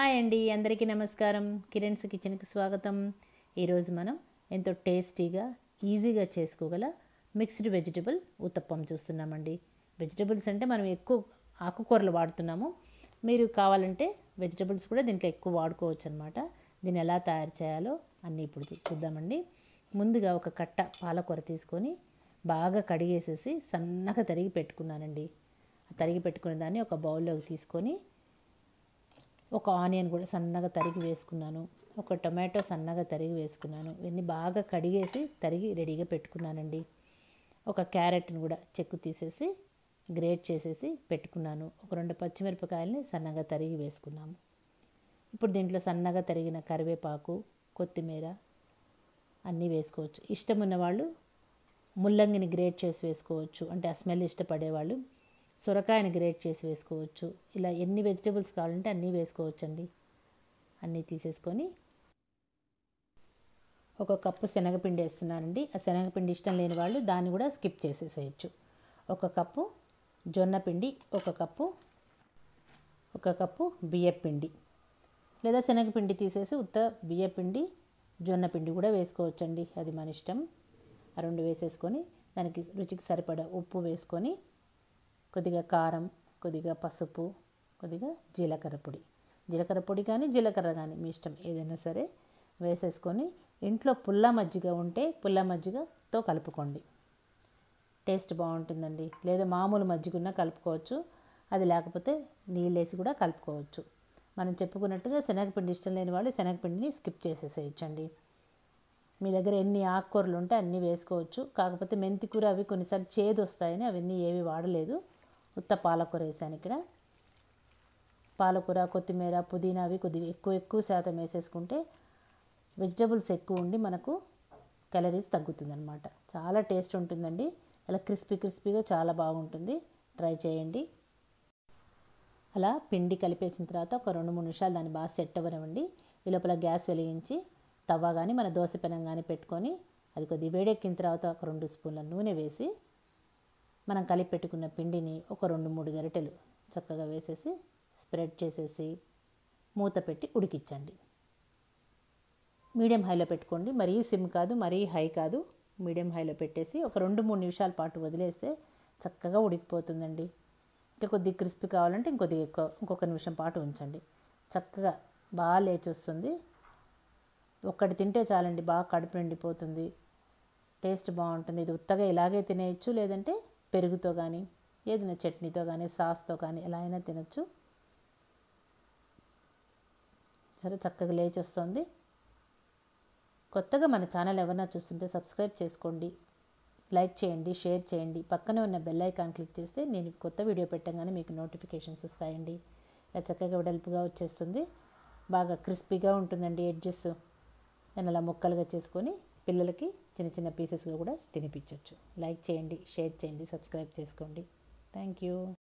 hi అండి అందరికీ నమస్కారం కిరణ్స్ కిచెన్కి స్వాగతం ఈరోజు మనం ఎంతో టేస్టీగా ఈజీగా చేసుకోగల మిక్స్డ్ వెజిటబుల్ ఉత్తప్పం చూస్తున్నామండి వెజిటబుల్స్ అంటే మనం ఎక్కువ ఆకుకూరలు వాడుతున్నాము మీరు కావాలంటే వెజిటబుల్స్ కూడా దీంట్లో ఎక్కువ వాడుకోవచ్చు అనమాట దీన్ని ఎలా తయారు చేయాలో అన్నీ ఇప్పుడు చూ- చూద్దామండి ముందుగా ఒక కట్ట పాలకూర తీసుకొని బాగా కడిగేసేసి సన్నగా తరిగి పెట్టుకున్నానండి ఆ తరిగి పెట్టుకున్న దాన్ని ఒక బౌల్లోకి తీసుకొని ఒక ఆనియన్ కూడా సన్నగా తరిగి వేసుకున్నాను ఒక టొమాటో సన్నగా తరిగి వేసుకున్నాను ఇవన్నీ బాగా కడిగేసి తరిగి రెడీగా పెట్టుకున్నానండి ఒక క్యారెట్ని కూడా చెక్కు తీసేసి గ్రేట్ చేసేసి పెట్టుకున్నాను ఒక రెండు పచ్చిమిరపకాయలని సన్నగా తరిగి వేసుకున్నాము ఇప్పుడు దీంట్లో సన్నగా తరిగిన కరివేపాకు కొత్తిమీర అన్నీ వేసుకోవచ్చు ఇష్టం ఉన్న వాళ్ళు ముల్లంగిని గ్రేట్ చేసి వేసుకోవచ్చు అంటే ఆ స్మెల్ ఇష్టపడేవాళ్ళు సొరకాయని గ్రేట్ చేసి వేసుకోవచ్చు ఇలా ఎన్ని వెజిటబుల్స్ కావాలంటే అన్నీ వేసుకోవచ్చండి అన్నీ తీసేసుకొని ఒక కప్పు శనగపిండి వేస్తున్నానండి ఆ శనగపిండి ఇష్టం లేని వాళ్ళు దాన్ని కూడా స్కిప్ చేసేసేయచ్చు ఒక కప్పు జొన్న పిండి ఒక కప్పు ఒక కప్పు బియ్యపిండి లేదా శనగపిండి తీసేసి ఉత్త బియ్యపిండి జొన్న పిండి కూడా వేసుకోవచ్చండి అది మన ఇష్టం ఆ రెండు వేసేసుకొని దానికి రుచికి సరిపడా ఉప్పు వేసుకొని కొద్దిగా కారం కొద్దిగా పసుపు కొద్దిగా జీలకర్ర పొడి జీలకర్ర పొడి కానీ జీలకర్ర కానీ మీ ఇష్టం ఏదైనా సరే వేసేసుకొని ఇంట్లో పుల్ల మజ్జిగ ఉంటే పుల్ల మజ్జిగతో కలుపుకోండి టేస్ట్ బాగుంటుందండి లేదా మామూలు మజ్జిగ ఉన్నా కలుపుకోవచ్చు అది లేకపోతే నీళ్ళు వేసి కూడా కలుపుకోవచ్చు మనం చెప్పుకున్నట్టుగా శనగపిండి ఇష్టం లేని వాళ్ళు శనగపిండిని స్కిప్ చేసేసేయచ్చండి మీ దగ్గర ఎన్ని ఆకుకూరలు ఉంటే అన్నీ వేసుకోవచ్చు కాకపోతే మెంతి కూర అవి కొన్నిసార్లు చేదు వస్తాయని అవన్నీ ఏవి వాడలేదు ఉత్త పాలకూర వేసాను ఇక్కడ పాలకూర కొత్తిమీర పుదీనా అవి కొద్దిగా ఎక్కువ ఎక్కువ శాతం వేసేసుకుంటే వెజిటబుల్స్ ఎక్కువ ఉండి మనకు క్యాలరీస్ తగ్గుతుందన్నమాట చాలా టేస్ట్ ఉంటుందండి అలా క్రిస్పీ క్రిస్పీగా చాలా బాగుంటుంది ట్రై చేయండి అలా పిండి కలిపేసిన తర్వాత ఒక రెండు మూడు నిమిషాలు దాన్ని బాగా సెట్ అవ్వనివ్వండి ఈ లోపల గ్యాస్ వెలిగించి తవ్వ కానీ మన దోశ పెనం కానీ పెట్టుకొని అది కొద్దిగా వేడెక్కిన తర్వాత ఒక రెండు స్పూన్ల నూనె వేసి మనం కలిపి పెట్టుకున్న పిండిని ఒక రెండు మూడు గరిటెలు చక్కగా వేసేసి స్ప్రెడ్ చేసేసి మూత పెట్టి ఉడికించండి మీడియం హైలో పెట్టుకోండి మరీ సిమ్ కాదు మరీ హై కాదు మీడియం హైలో పెట్టేసి ఒక రెండు మూడు నిమిషాల పాటు వదిలేస్తే చక్కగా ఉడికిపోతుందండి ఇంకా కొద్దిగా క్రిస్పీ కావాలంటే ఇంకొద్దిగా ఎక్కువ ఇంకొక నిమిషం పాటు ఉంచండి చక్కగా బాగా లేచి వస్తుంది ఒక్కటి తింటే చాలండి బాగా కడుపు నిండిపోతుంది టేస్ట్ బాగుంటుంది ఇది ఉత్తగా ఇలాగే తినేయచ్చు లేదంటే పెరుగుతో కానీ ఏదైనా చట్నీతో కానీ సాస్తో కానీ ఎలా అయినా తినచ్చు సరే చక్కగా లేచి వస్తుంది కొత్తగా మన ఛానల్ ఎవరైనా చూస్తుంటే సబ్స్క్రైబ్ చేసుకోండి లైక్ చేయండి షేర్ చేయండి పక్కనే ఉన్న బెల్ ఐకాన్ క్లిక్ చేస్తే నేను కొత్త వీడియో పెట్టగానే మీకు నోటిఫికేషన్స్ వస్తాయండి ఇలా చక్కగా వెడల్పుగా వచ్చేస్తుంది బాగా క్రిస్పీగా ఉంటుందండి ఎడ్జెస్ నేను అలా ముక్కలుగా చేసుకొని పిల్లలకి చిన్న చిన్న పీసెస్గా కూడా తినిపించవచ్చు లైక్ చేయండి షేర్ చేయండి సబ్స్క్రైబ్ చేసుకోండి థ్యాంక్ యూ